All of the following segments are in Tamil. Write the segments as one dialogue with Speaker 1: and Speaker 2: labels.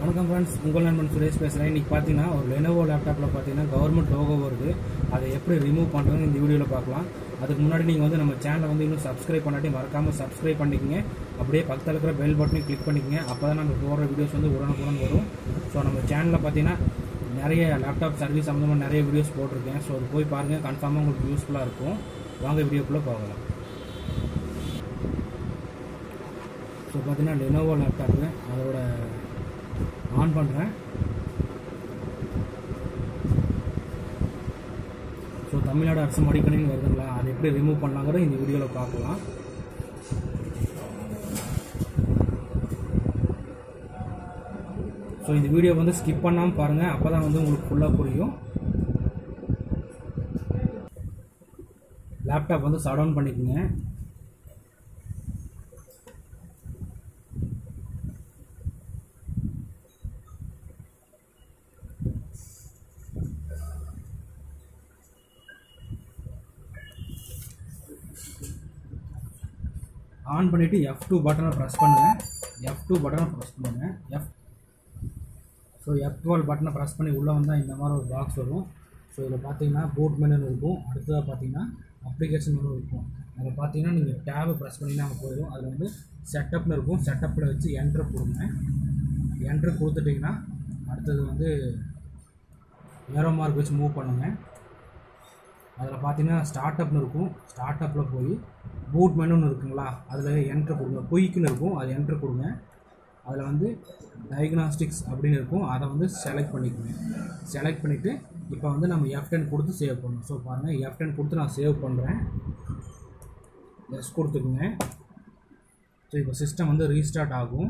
Speaker 1: வணக்கம் ஃப்ரெண்ட்ஸ் உங்கள் நண்பன் சுரேஷ் பேசுகிறேன் இன்றைக்கி பார்த்தீங்கன்னா ஒரு லெனோவோ லேப்டாப்பில் பார்த்தீங்கன்னா கவர்மெண்ட் லோகோ வருது அதை எப்படி ரிமூவ் பண்ணுறதுன்னு இந்த வீடியோவில் பார்க்கலாம் அதுக்கு முன்னாடி நீங்கள் வந்து நம்ம சேனலை வந்து இன்னும் சப்ஸ்கிரைப் பண்ணாட்டி மறக்காமல் சப்ஸ்கிரைப் பண்ணிக்கங்க அப்படியே பக்கத்தில் இருக்கிற பெல் பட்டனையும் கிளிக் பண்ணிக்கங்க அப்போ தான் நாங்கள் போடுற வீடியோஸ் வந்து உடனுக்குடன் வரும் ஸோ நம்ம சேனலில் பார்த்தீங்கன்னா நிறைய லேப்டாப் சர்வீஸ் சம்மந்தமாக நிறைய வீடியோஸ் போட்டிருக்கேன் ஸோ அது போய் பாருங்கள் கன்ஃபார்மாக உங்களுக்கு யூஸ்ஃபுல்லாக இருக்கும் வாங்க வீடியோக்குள்ளே போகலாம் ஸோ பார்த்தீங்கன்னா லெனோவோ லேப்டாப்பு அதோட ஆன் பண்ணுறேன் ஸோ தமிழ்நாடு அரசு மடிக்கணினி வருதுங்களா அதை எப்படி ரிமூவ் பண்ணலாங்கிற இந்த வீடியோவில் பார்க்கலாம் ஸோ இந்த வீடியோ வந்து ஸ்கிப் பண்ணாமல் பாருங்கள் அப்போ தான் வந்து உங்களுக்கு ஃபுல்லாக புரியும் லேப்டாப் வந்து ஷட் டவுன் பண்ணிக்கோங்க ஆன் பண்ணிவிட்டு எஃப் டூ பட்டனை ப்ரெஸ் பண்ணுங்கள் எஃப் டூ பட்டனை ப்ரெஸ் பண்ணுங்கள் எஃப் ஸோ எஃப் டுவெல் பட்டனை ப்ரெஸ் பண்ணி உள்ளே வந்தால் இந்த மாதிரி ஒரு பாக்ஸ் வரும் ஸோ இதில் பார்த்தீங்கன்னா போட் மெனு இருக்கும் அடுத்ததாக பார்த்தீங்கன்னா அப்ளிகேஷன் மெனு இருக்கும் அதில் பார்த்தீங்கன்னா நீங்கள் டேபை ப்ரெஸ் பண்ணிங்கன்னா அங்கே போயிடும் அதில் வந்து செட்டப்னு இருக்கும் செட்டப்பில் வச்சு என்ட்ரு கொடுங்க என்ட்ரு கொடுத்துட்டிங்கன்னா அடுத்தது வந்து ஏரோ மார்க் வச்சு மூவ் பண்ணுங்கள் அதில் பார்த்தீங்கன்னா ஸ்டார்ட் அப்னு இருக்கும் ஸ்டார்ட் அப்பில் போய் பூட் மெனுன்னு இருக்குங்களா அதில் என்ட்ரு கொடுங்க குயிக்குன்னு இருக்கும் அது என்ட்ரு கொடுங்க அதில் வந்து டயக்னாஸ்டிக்ஸ் அப்படின்னு இருக்கும் அதை வந்து செலக்ட் பண்ணிக்கோங்க செலக்ட் பண்ணிவிட்டு இப்போ வந்து நம்ம எஃப் டென் கொடுத்து சேவ் பண்ணணும் ஸோ பாருங்கள் எஃப் டென் கொடுத்து நான் சேவ் பண்ணுறேன் எஸ் கொடுத்துக்குங்க ஸோ இப்போ சிஸ்டம் வந்து ரீஸ்டார்ட் ஆகும்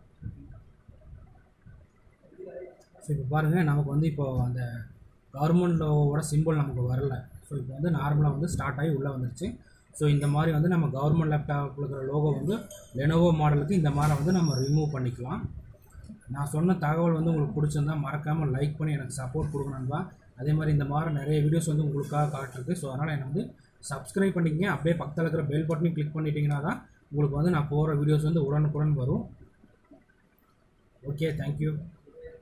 Speaker 1: ஸோ இப்போ பாருங்கள் நமக்கு வந்து இப்போ அந்த கவர்மெண்டோட சிம்பிள் நமக்கு வரல ஸோ இப்போ வந்து நார்மலாக வந்து ஸ்டார்ட் ஆகி உள்ளே வந்துருச்சு ஸோ இந்த மாதிரி வந்து நம்ம கவர்மெண்ட் லேப்டாப்பில் இருக்கிற லோகோ வந்து லெனோவோ மாடலுக்கு இந்த மாதிரி வந்து நம்ம ரிமூவ் பண்ணிக்கலாம் நான் சொன்ன தகவல் வந்து உங்களுக்கு பிடிச்சிருந்தா மறக்காமல் லைக் பண்ணி எனக்கு சப்போர்ட் கொடுக்கணும்பா அதே மாதிரி இந்த மாதிரி நிறைய வீடியோஸ் வந்து உங்களுக்காக காட்டிருக்கு ஸோ அதனால் என்னை வந்து சப்ஸ்கிரைப் பண்ணிக்கங்க அப்படியே பக்கத்தில் இருக்கிற பெல் பட்டனையும் கிளிக் பண்ணிட்டீங்கன்னா தான் உங்களுக்கு வந்து நான் போகிற வீடியோஸ் வந்து உடனுக்குடன் வரும் ஓகே தேங்க்யூ